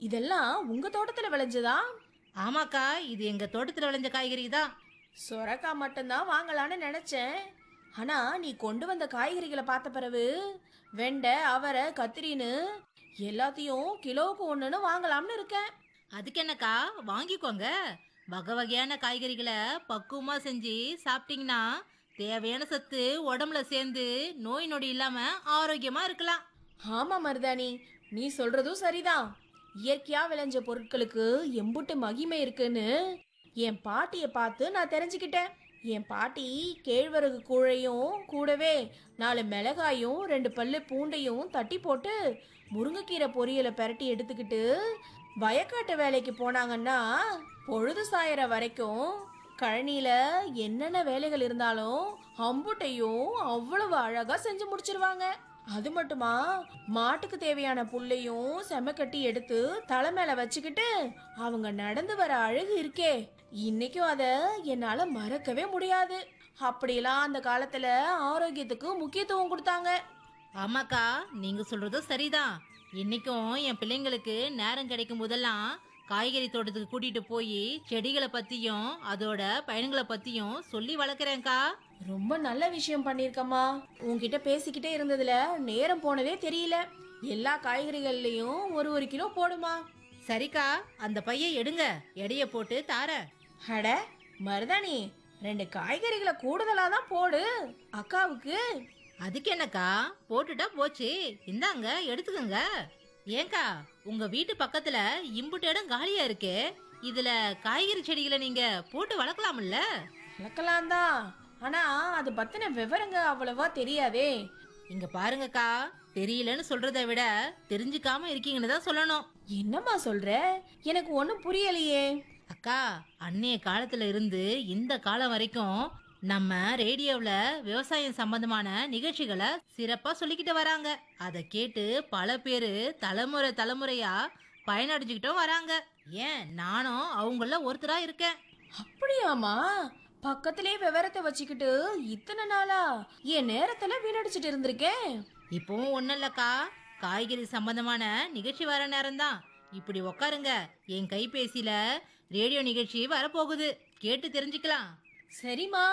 இதெல்லாம் உங்க தோட்டத்துல விளைஞ்சதா ஆமாக்கா இது எங்க தோட்டத்துல விளைஞ்ச காய்கறி தான் சொரக்காய் மட்டும்தான் வாங்கலான்னு நினைச்சேன் ஆனா நீ கொண்டு வந்த காய்கறிகளை பார்த்த பிறகு வெண்டை அவரை கத்திரின்னு எல்லாத்தையும் கிலோவுக்கு ஒண்ணுன்னு வாங்கலாம்னு இருக்கேன் அதுக்கு என்னக்கா வாங்கிக்கோங்க வகை வகையான காய்கறிகளை பக்குவமா செஞ்சு சாப்பிட்டீங்கன்னா தேவையான சத்து உடம்புல சேர்ந்து நோய் நொடி இல்லாம ஆரோக்கியமா இருக்கலாம் ஆமா மருதாணி நீ சொல்றதும் சரிதான் இயற்கையா விளைஞ்ச பொருட்களுக்கு எம்புட்டு மகிமை இருக்குன்னு என் பாட்டியை பார்த்து நான் தெரிஞ்சுக்கிட்டேன் என் பாட்டி கேழ்வரகு கூழையும் கூடவே நாலு மிளகாயும் ரெண்டு பல்லு பூண்டையும் தட்டி போட்டு முருங்கைக்கீரை பொரியலை பெரட்டி எடுத்துக்கிட்டு வயக்காட்டு வேலைக்கு போனாங்கன்னா பொழுது சாயற வரைக்கும் கழனியில என்னென்ன வேலைகள் இருந்தாலும் அம்புட்டையும் அவ்வளவு அழகா செஞ்சு முடிச்சிருவாங்க அது மட்டுமா மாட்டுக்கு தேவையான புல்லையும் செமக்கட்டி எடுத்து தலை மேல வச்சுக்கிட்டு அவங்க நடந்து வர அழகு இருக்கே இன்னைக்கும் அத என்னால மறக்கவே முடியாது அப்படிலாம் அந்த காலத்துல ஆரோக்கியத்துக்கு முக்கியத்துவம் கொடுத்தாங்க ஆமாக்கா நீங்க சொல்றதும் சரிதான் இன்னைக்கும் என் பிள்ளைங்களுக்கு நேரம் கிடைக்கும் போதெல்லாம் காய்கறி தோட்டத்துக்கு கூட்டிட்டு போய் செடிகளை பத்தியும் அதோட பயன்களை பத்தியும் சொல்லி வளர்க்குறேன்க்கா ரொம்ப நல்ல விஷயம் பண்ணிருக்கம்மா உன்கிட்ட பேசிக்கிட்டே இருந்ததுல நேரம் போனதே தெரியல எல்லா காய்கறிகள்லயும் ஒரு ஒரு கிலோ போடுமா சரிக்கா அந்த பையை எடுங்க எடைய போட்டு தாரேன் அட மருதாணி ரெண்டு காய்கறிகளை கூடுதலா தான் போடு அக்காவுக்கு அதுக்கு என்னக்கா போட்டுட்டா போச்சு இந்தாங்க எடுத்துக்கோங்க ஏங்கா உங்க வீட்டு பக்கத்துல இம்புட்டு இடம் காலியா இருக்கே இதுல காய்கறி செடிகளை நீங்க போட்டு வளர்க்கலாம்ல வளர்க்கலாம் தான் ஆனா அது பத்தின விவரங்க அவ்வளவா தெரியாதே இங்க பாருங்கக்கா தெரியலன்னு சொல்றதை விட தெரிஞ்சுக்காம இருக்கீங்கன்னு தான் சொல்லணும் என்னம்மா சொல்ற எனக்கு ஒன்றும் புரியலையே அக்கா அன்னைய காலத்துல இருந்து இந்த காலம் வரைக்கும் நம்ம ரேடியோவில் விவசாயம் சம்பந்தமான நிகழ்ச்சிகளை சிறப்பா சொல்லிக்கிட்டு வராங்க அதை கேட்டு பல பேர் தலைமுறை தலைமுறையா பயனடைஞ்சுக்கிட்டும் வராங்க ஏன் நானும் அவங்கள ஒருத்தரா இருக்கேன் அப்படியாம்மா பக்கத்திலே விவரத்தை வச்சுக்கிட்டு இத்தனை நாளா என் நேரத்துல வீணடிச்சிட்டு இருந்திருக்கேன் இப்பவும் ஒன்றும் இல்லக்கா காய்கறி சம்பந்தமான நிகழ்ச்சி வர நேரம்தான் இப்படி உக்காருங்க என் கைபேசியில ரேடியோ நிகழ்ச்சி வரப்போகுது கேட்டு தெரிஞ்சுக்கலாம் சரிம்மா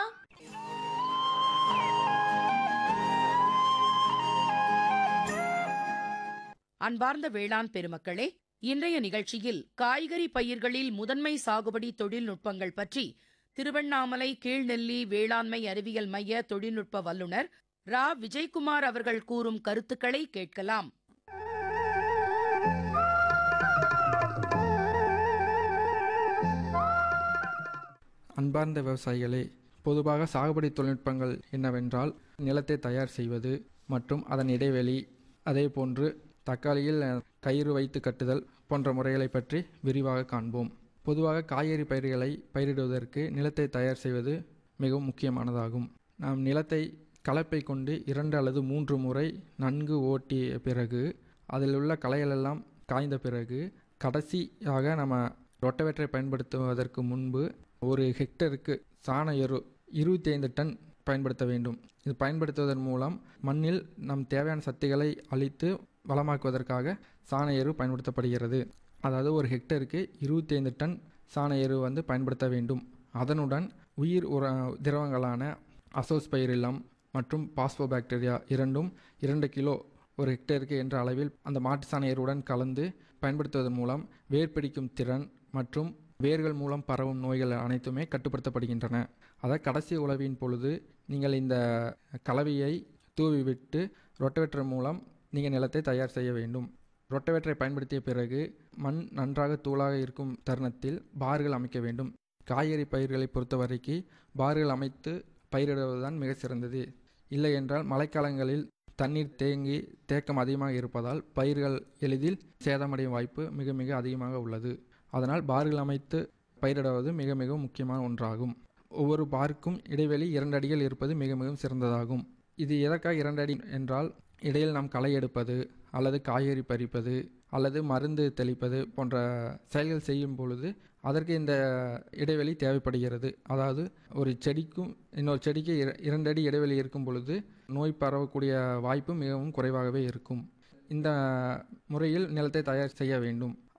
அன்பார்ந்த வேளாண் பெருமக்களே இன்றைய நிகழ்ச்சியில் காய்கறி பயிர்களில் முதன்மை சாகுபடி தொழில்நுட்பங்கள் பற்றி திருவண்ணாமலை கீழ்நெல்லி வேளாண்மை அறிவியல் மைய தொழில்நுட்ப வல்லுநர் ரா விஜயகுமார் அவர்கள் கூறும் கருத்துக்களை கேட்கலாம் அன்பார்ந்த விவசாயிகளே பொதுவாக சாகுபடி தொழில்நுட்பங்கள் என்னவென்றால் நிலத்தை தயார் செய்வது மற்றும் அதன் இடைவெளி அதேபோன்று தக்காளியில் அஹ், கயிறு வைத்து கட்டுதல் போன்ற முறைகளை பற்றி விரிவாக காண்போம் பொதுவாக காய்கறி பயிர்களை பயிரிடுவதற்கு நிலத்தை தயார் செய்வது மிகவும் முக்கியமானதாகும் நாம் நிலத்தை கலப்பை கொண்டு இரண்டு அல்லது மூன்று முறை நன்கு ஓட்டிய பிறகு அதில் உள்ள களைகளெல்லாம் காய்ந்த பிறகு கடைசியாக நம்ம ரொட்டவேட்டரை பயன்படுத்துவதற்கு முன்பு ஒரு ஹெக்டருக்கு சாண எரு இருபத்தி ஐந்து டன் பயன்படுத்த வேண்டும் இது பயன்படுத்துவதன் மூலம் மண்ணில் நம் தேவையான சத்துக்களை அழித்து வளமாக்குவதற்காக சாண எரு பயன்படுத்தப்படுகிறது அதாவது ஒரு ஹெக்டருக்கு இருபத்தி ஐந்து டன் சாண எரு வந்து பயன்படுத்த வேண்டும் அதனுடன் உயிர் உர திரவங்களான அசோஸ்பைரிலம் மற்றும் பாஸ்போபாக்டீரியா இரண்டும் இரண்டு கிலோ ஒரு ஹெக்டேருக்கு என்ற அளவில் அந்த மாட்டு சாண எருவுடன் கலந்து பயன்படுத்துவதன் மூலம் வேர் பிடிக்கும் திறன் மற்றும் வேர்கள் மூலம் பரவும் நோய்கள் அனைத்துமே கட்டுப்படுத்தப்படுகின்றன அதை கடைசி உழவின் பொழுது நீங்கள் இந்த கலவையை தூவிவிட்டு ரொட்டவேட்டர் மூலம் நீங்கள் நிலத்தை தயார் செய்ய வேண்டும் ரொட்டவேட்டரை பயன்படுத்திய பிறகு மண் நன்றாக தூளாக இருக்கும் தருணத்தில் பார்கள் அமைக்க வேண்டும் காய்கறி பயிர்களை பொறுத்தவரைக்கு பார்கள் அமைத்து பயிரிடுவதுதான் மிக சிறந்தது இல்லை என்றால் மழைக்காலங்களில் தண்ணீர் தேங்கி தேக்கம் அதிகமாக இருப்பதால் பயிர்கள் எளிதில் சேதமடையும் வாய்ப்பு மிக மிக அதிகமாக உள்ளது அதனால் பார்கள் அமைத்து பயிரிடுவது மிக மிக முக்கியமான ஒன்றாகும் ஒவ்வொரு பார்க்கும் இடைவெளி இரண்டு அடிகள் இருப்பது மிக மிகவும் சிறந்ததாகும் இது எதற்காக இரண்டு அடி என்றால் இடையில் நாம் களை எடுப்பது அல்லது காய்கறி பறிப்பது அல்லது மருந்து தெளிப்பது போன்ற செயல்கள் செய்யும் பொழுது அதற்கு இந்த இடைவெளி தேவைப்படுகிறது அதாவது ஒரு செடிக்கும் இன்னொரு செடிக்கு இர- இரண்டு அடி இடைவெளி இருக்கும் பொழுது நோய் பரவக்கூடிய வாய்ப்பு மிகவும் குறைவாகவே இருக்கும் இந்த முறையில் நிலத்தை தயார் செய்ய வேண்டும்